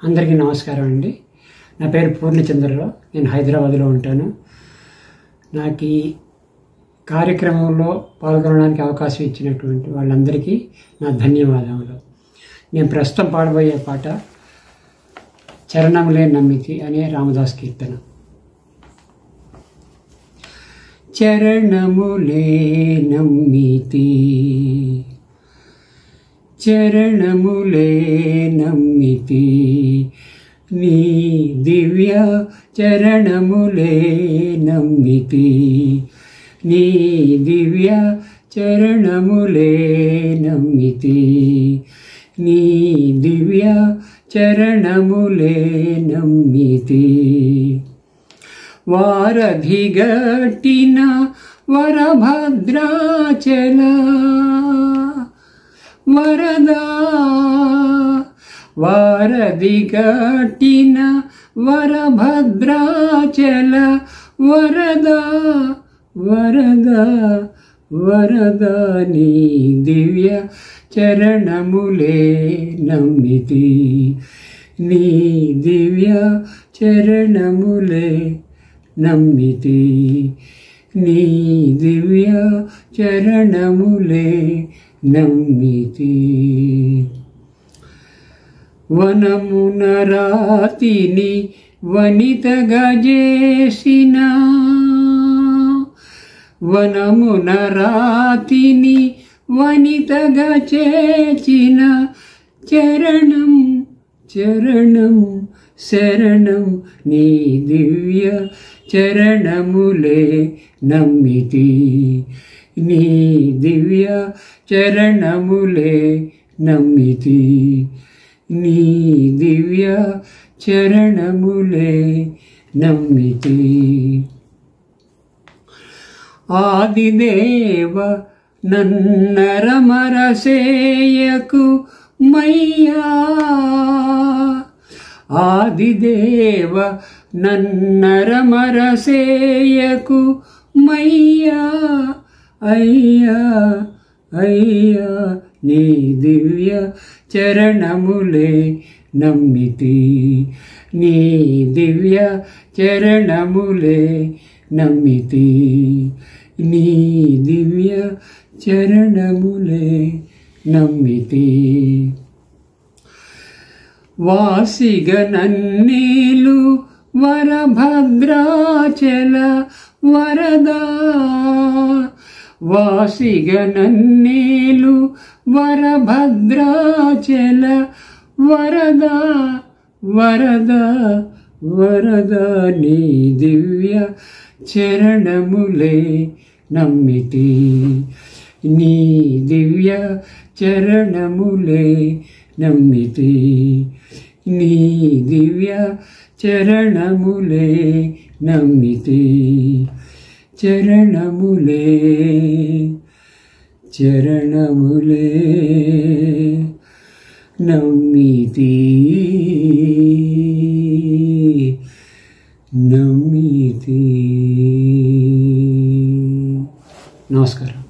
అందరికీ నమస్కారం అండి నా పేరు పూర్ణచంద్రరావు నేను హైదరాబాద్లో ఉంటాను నాకు ఈ కార్యక్రమంలో పాల్గొనడానికి అవకాశం ఇచ్చినటువంటి వాళ్ళందరికీ నా ధన్యవాదములు నేను ప్రస్తుతం పాడబోయే పాట చరణములే నమ్మితి అనే రామదాస్ కీర్తన చరణములే నమ్మితి చరణములే నమ్మితి నీ దివ్య చరణములే నమ్మితి నీ దివ్య చరణములే నమ్మితి నీ దివ్య చరణములే నమ్మితి వారధిగట్టిన వరభద్రాచల వరదా వారధిగట్టిన వరభద్రాచల వరదా వరదా వరదా నీ దివ్య చరణములే నమ్మితి నీ దివ్య చరణములే నమ్మితి నీ దివ్య చరణములే నమ్మితి వనమున రాతిని వనితగా చేసిన వనమున రాతిని వనితగా చేసిన చరణం చరణం శరణం నీ దివ్య చరణములే నమ్మితి నీ దివ్య చరణములే నమ్మితి నీ దివ్య చరణములే నమ్మితి ఆదిదేవ నన్నరమరసేయకు మయ్యా ఆదిదేవ నన్నరమరసేయకు మయ్యా అయ్యా అయ్యా నీ దివ్య చరణములే నమ్మితి నీ దివ్య చరణములే నమ్మితి నీ దివ్య చరణములే నమ్మితి వాసిగనన్నీలు వరభద్రాచల వరదా వాసిగనన్నీలు వరభద్రాచల వరదా వరదా వరదా నీ దివ్య చరణములే నమ్మితి నీ దివ్య చరణములే నమ్మితి నీ దివ్య చరణములే నమ్మితి చరణములే చరణములే నమ్మితి నమ్మితి నమస్కారం